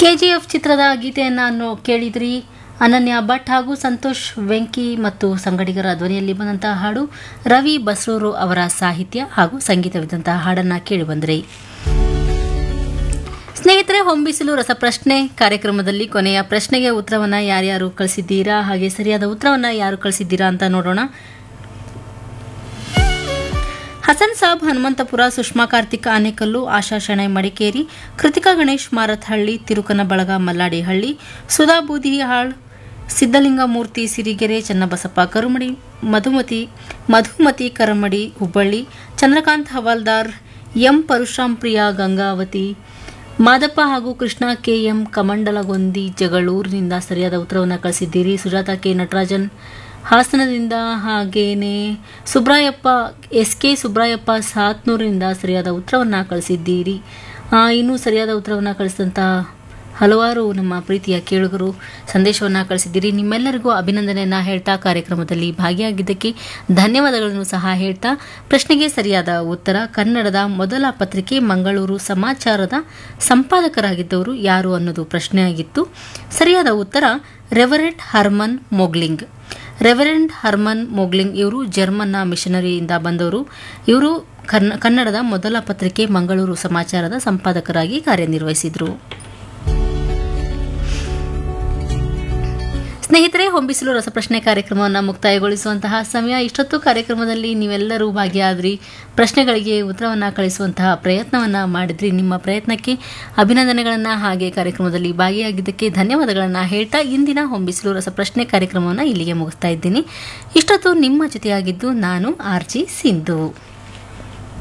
KGF ಚಿತ್ರದ ಗೀತೆಯನ್ನು ಕೇಳಿದ್ರಿ ಅನನ್ಯ ಭಟ್ ಹಾಗೂ ಸಂತೋಷ್ ವೆಂಕಿ ಮತ್ತು ಸಂಗಡಿಗರ ಧ್ವನಿಯಲ್ಲಿ ಬಂದಂತಹ ಹಾಡು ರವಿ ಬಸ್ರೂರು ಅವರ ಸಾಹಿತ್ಯ ಹಾಗೂ ಸಂಗೀತವಿದ್ದಂತಹ ಹಾಡನ್ನ ಕೇಳಿ ಬಂದ್ರಿ ಸ್ನೇಹಿತರೆ ಹೊಂಬಿಸಿಲು ರಸಪ್ರಶ್ನೆ ಕಾರ್ಯಕ್ರಮದಲ್ಲಿ ಕೊನೆಯ ಪ್ರಶ್ನೆಗೆ ಉತ್ತರವನ್ನ ಯಾರ್ಯಾರು ಕಳಿಸಿದ್ದೀರಾ ಹಾಗೆ ಸರಿಯಾದ ಉತ್ತರವನ್ನ ಯಾರು ಕಳಿಸಿದ್ದೀರಾ ಅಂತ ನೋಡೋಣ ಹಸನ್ ಸಾಬ್ ಹನುಮಂತಪುರ ಸುಷ್ಮಾ ಕಾರ್ತಿಕ್ ಆನೆಕಲ್ಲು ಆಶಾ ಶೆಣೈ ಮಡಿಕೇರಿ ಕೃತಿಕಾ ಗಣೇಶ್ ಮಾರತ್ಹಳ್ಳಿ ತಿರುಕನ ಬಳಗ ಮಲ್ಲಾಡಿಹಳ್ಳಿ ಸುಧಾ ಬೂದಿಹಾಳ್ ಸಿದ್ದಲಿಂಗಮೂರ್ತಿ ಸಿರಿಗೆರೆ ಚನ್ನಬಸಪ್ಪ ಕರುಮಡಿ ಮಧುಮತಿ ಮಧುಮತಿ ಕರಮಡಿ ಹುಬ್ಬಳ್ಳಿ ಚಂದ್ರಕಾಂತ್ ಹವಾಲ್ದಾರ್ ಎಂ ಪರಶುರಾಮ್ ಪ್ರಿಯಾ ಗಂಗಾವತಿ ಮಾದಪ್ಪ ಹಾಗೂ ಕೃಷ್ಣ ಕೆಎಂ ಕಮಂಡಲಗೊಂದಿ ಜಗಳೂರಿನಿಂದ ಸರಿಯಾದ ಉತ್ತರವನ್ನು ಕಳಿಸಿದ್ದೀರಿ ಸುಜಾತ ಕೆ ನಟರಾಜನ್ ಹಾಸನದಿಂದ ಹಾಗೇನೆ ಸುಬ್ರಾಯಪ್ಪ ಎಸ್ ಕೆ ಸುಬ್ರಾಯಪ್ಪ ಸಾತ್ನೂರಿನಿಂದ ಸರಿಯಾದ ಉತ್ತರವನ್ನು ಕಳಿಸಿದ್ದೀರಿ ಆ, ಇನ್ನೂ ಸರಿಯಾದ ಉತ್ತರವನ್ನು ಕಳಿಸಿದಂಥ ಹಲವಾರು ನಮ್ಮ ಪ್ರೀತಿಯ ಕೇಳುಗರು ಸಂದೇಶವನ್ನು ಕಳಿಸಿದ್ದೀರಿ ನಿಮ್ಮೆಲ್ಲರಿಗೂ ಅಭಿನಂದನೆಯನ್ನ ಹೇಳ್ತಾ ಕಾರ್ಯಕ್ರಮದಲ್ಲಿ ಭಾಗಿಯಾಗಿದ್ದಕ್ಕೆ ಧನ್ಯವಾದಗಳನ್ನು ಸಹ ಹೇಳ್ತಾ ಪ್ರಶ್ನೆಗೆ ಸರಿಯಾದ ಉತ್ತರ ಕನ್ನಡದ ಮೊದಲ ಪತ್ರಿಕೆ ಮಂಗಳೂರು ಸಮಾಚಾರದ ಸಂಪಾದಕರಾಗಿದ್ದವರು ಯಾರು ಅನ್ನೋದು ಪ್ರಶ್ನೆಯಾಗಿತ್ತು ಸರಿಯಾದ ಉತ್ತರ reverend Hermann Mogling reverend Hermann Mogling ಇವರು ಜರ್ಮನ್ನ ಮಿಷನರಿಯಿಂದ ಬಂದವರು ಇವರು ಕನ್ನ ಕನ್ನಡದ ಮೊದಲ ಪತ್ರಿಕೆ ಮಂಗಳೂರು ಸಮಾಚಾರದ ಸಂಪಾದಕರಾಗಿ ಕಾರ್ಯನಿರ್ವಹಿಸಿದರು ಸ್ನೇಹಿತರೆ ಹೊಂಬಿಸಲು ರಸಪ್ರಶ್ನೆ ಕಾರ್ಯಕ್ರಮವನ್ನು ಮುಕ್ತಾಯಗೊಳಿಸುವಂತಹ ಸಮಯ ಇಷ್ಟೊತ್ತು ಕಾರ್ಯಕ್ರಮದಲ್ಲಿ ನೀವೆಲ್ಲರೂ ಭಾಗಿಯಾದ್ರಿ ಪ್ರಶ್ನೆಗಳಿಗೆ ಉತ್ತರವನ್ನು ಕಳಿಸುವಂತಹ ಪ್ರಯತ್ನವನ್ನು ಮಾಡಿದ್ರಿ ನಿಮ್ಮ ಪ್ರಯತ್ನಕ್ಕೆ ಅಭಿನಂದನೆಗಳನ್ನು ಹಾಗೆ ಕಾರ್ಯಕ್ರಮದಲ್ಲಿ ಭಾಗಿಯಾಗಿದ್ದಕ್ಕೆ ಧನ್ಯವಾದಗಳನ್ನು ಹೇಳ್ತಾ ಇಂದಿನ ಹೊಂಬಿಸಲು ರಸಪ್ರಶ್ನೆ ಕಾರ್ಯಕ್ರಮವನ್ನು ಇಲ್ಲಿಗೆ ಮುಗಿಸ್ತಾ ಇದ್ದೀನಿ ಇಷ್ಟೊತ್ತು ನಿಮ್ಮ ಜೊತೆಯಾಗಿದ್ದು ನಾನು ಆರ್ ಜಿ ಸಿಂಧು